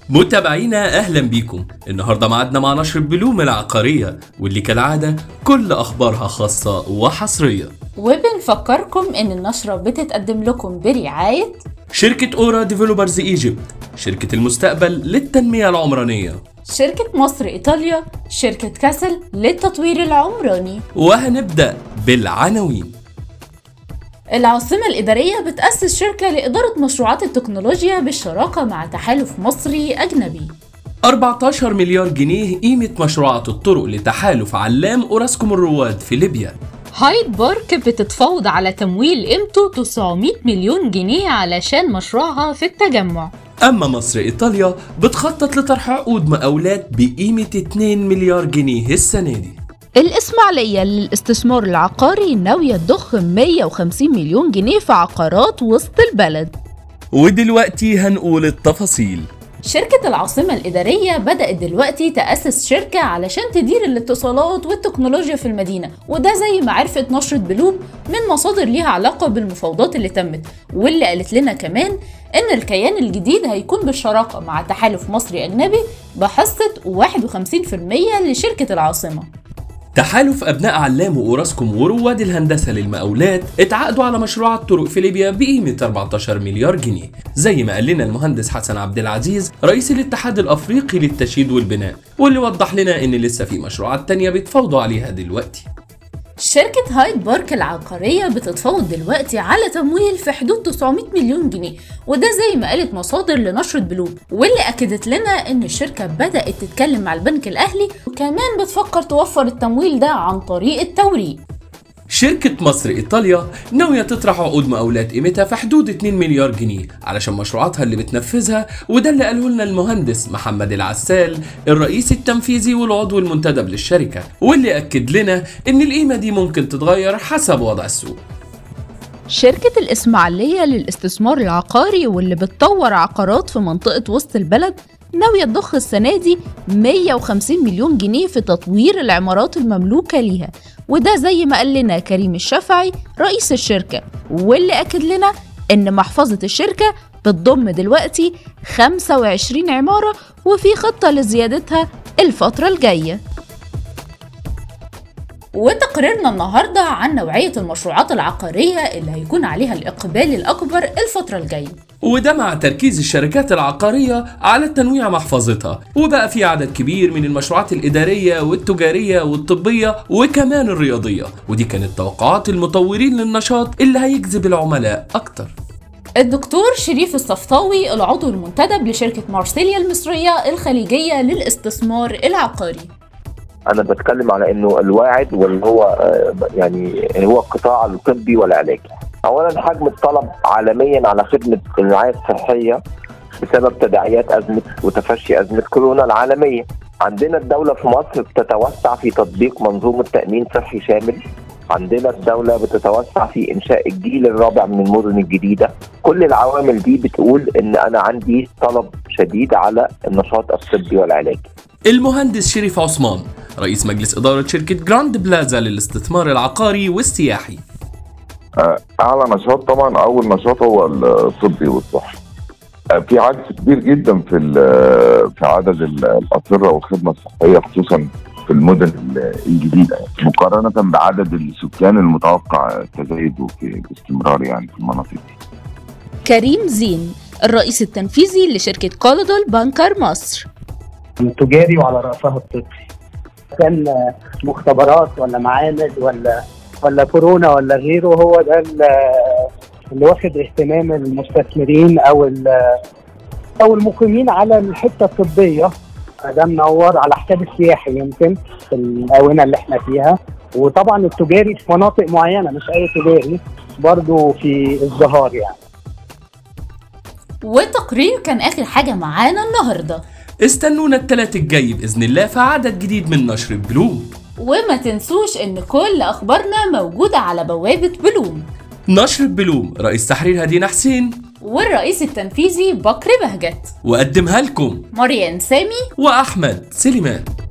متابعينا اهلا بيكم النهارده معادنا مع نشر بلوم العقاريه واللي كالعاده كل اخبارها خاصه وحصريه وبنفكركم ان النشرة بتتقدم لكم برعاية شركه اورا ديفلوبرز ايجيبت شركه المستقبل للتنميه العمرانيه شركة مصر ايطاليا شركة كاسل للتطوير العمراني وهنبدا بالعناوين العاصمة الإدارية بتأسس شركة لإدارة مشروعات التكنولوجيا بالشراكة مع تحالف مصري أجنبي 14 مليار جنيه قيمه مشروعات الطرق لتحالف علام اوراسكوم الرواد في ليبيا هايد بارك بتتفاوض على تمويل قيمته 900 مليون جنيه علشان مشروعها في التجمع اما مصر ايطاليا بتخطط لطرح عقود مقاولات بقيمه 2 مليار جنيه السنه دي الإسماعيلية للاستثمار العقاري ناوية تضخ 150 مليون جنيه في عقارات وسط البلد ودلوقتي هنقول التفاصيل شركة العاصمة الإدارية بدأت دلوقتي تأسس شركة علشان تدير الاتصالات والتكنولوجيا في المدينة وده زي ما عرفت نشرة بلوم من مصادر ليها علاقة بالمفاوضات اللي تمت واللي قالت لنا كمان إن الكيان الجديد هيكون بالشراكة مع تحالف مصري أجنبي بحصة 51% لشركة العاصمة تحالف أبناء علام وأوراسكوم ورواد الهندسة للمقاولات اتعاقدوا على مشروع الطرق في ليبيا بقيمة 14 مليار جنيه زي ما قال لنا المهندس حسن عبد العزيز رئيس الاتحاد الأفريقي للتشييد والبناء واللي وضح لنا إن لسه في مشروعات تانية بيتفاوضوا عليها دلوقتي شركة هايد بارك العقارية بتتفاوض دلوقتي على تمويل في حدود 900 مليون جنيه وده زي ما قالت مصادر لنشرة بلوم واللي أكدت لنا إن الشركة بدأت تتكلم مع البنك الأهلي وكمان بتفكر توفر التمويل ده عن طريق التوريق شركة مصر إيطاليا ناوية تطرح عقود مقاولات قيمتها في حدود 2 مليار جنيه علشان مشروعاتها اللي بتنفذها وده اللي قاله لنا المهندس محمد العسال الرئيس التنفيذي والعضو المنتدب للشركة واللي أكد لنا إن القيمة دي ممكن تتغير حسب وضع السوق شركة الإسماعيلية للاستثمار العقاري واللي بتطور عقارات في منطقة وسط البلد ناوية تضخ السنة دي 150 مليون جنيه في تطوير العمارات المملوكة ليها وده زي ما قال لنا كريم الشافعي رئيس الشركة واللي أكد لنا إن محفظة الشركة بتضم دلوقتي 25 عمارة وفي خطة لزيادتها الفترة الجاية وتقريرنا النهاردة عن نوعية المشروعات العقارية اللي هيكون عليها الإقبال الأكبر الفترة الجاية وده مع تركيز الشركات العقارية على تنويع محفظتها وبقى في عدد كبير من المشروعات الإدارية والتجارية والطبية وكمان الرياضية ودي كانت توقعات المطورين للنشاط اللي هيجذب العملاء أكتر الدكتور شريف الصفطاوي العضو المنتدب لشركة مارسيليا المصرية الخليجية للاستثمار العقاري انا بتكلم على انه الواعد واللي هو آه، يعني هو القطاع الطبي والعلاجي اولا حجم الطلب عالميا على خدمه الرعايه الصحيه بسبب تداعيات ازمه وتفشي ازمه كورونا العالميه عندنا الدوله في مصر بتتوسع في تطبيق منظومه تامين صحي شامل عندنا الدولة بتتوسع في إنشاء الجيل الرابع من المدن الجديدة كل العوامل دي بتقول إن أنا عندي طلب شديد على النشاط الطبي والعلاجي المهندس شريف عثمان رئيس مجلس إدارة شركة جراند بلازا للاستثمار العقاري والسياحي آه، اعلى نشاط طبعا اول نشاط هو الطبي والصحي آه، في عجز كبير جدا في ال- في عدد ال- الاطره والخدمه الصحيه خصوصا في المدن ال- الجديده يعني، مقارنه بعدد السكان المتوقع تزايده في باستمرار يعني في المناطق دي. كريم زين الرئيس التنفيذي لشركة كولودول بانكر مصر تجاري وعلى راسها الطبي كان مختبرات ولا معامل ولا ولا كورونا ولا غيره هو ده ال- اللي واخد اهتمام المستثمرين او ال- او المقيمين على الحته الطبيه ده منور على حساب السياحي يمكن في الاونه اللي احنا فيها وطبعا التجاري في مناطق معينه مش اي تجاري برضو في الزهار يعني والتقرير كان آخر حاجة معانا النهاردة استنونا التلات الجاي بإذن الله في عدد جديد من نشر بلوم وما تنسوش إن كل أخبارنا موجودة على بوابة بلوم نشر بلوم رئيس تحرير هدينا حسين والرئيس التنفيذي بكر بهجت وقدمها لكم مريان سامي وأحمد سليمان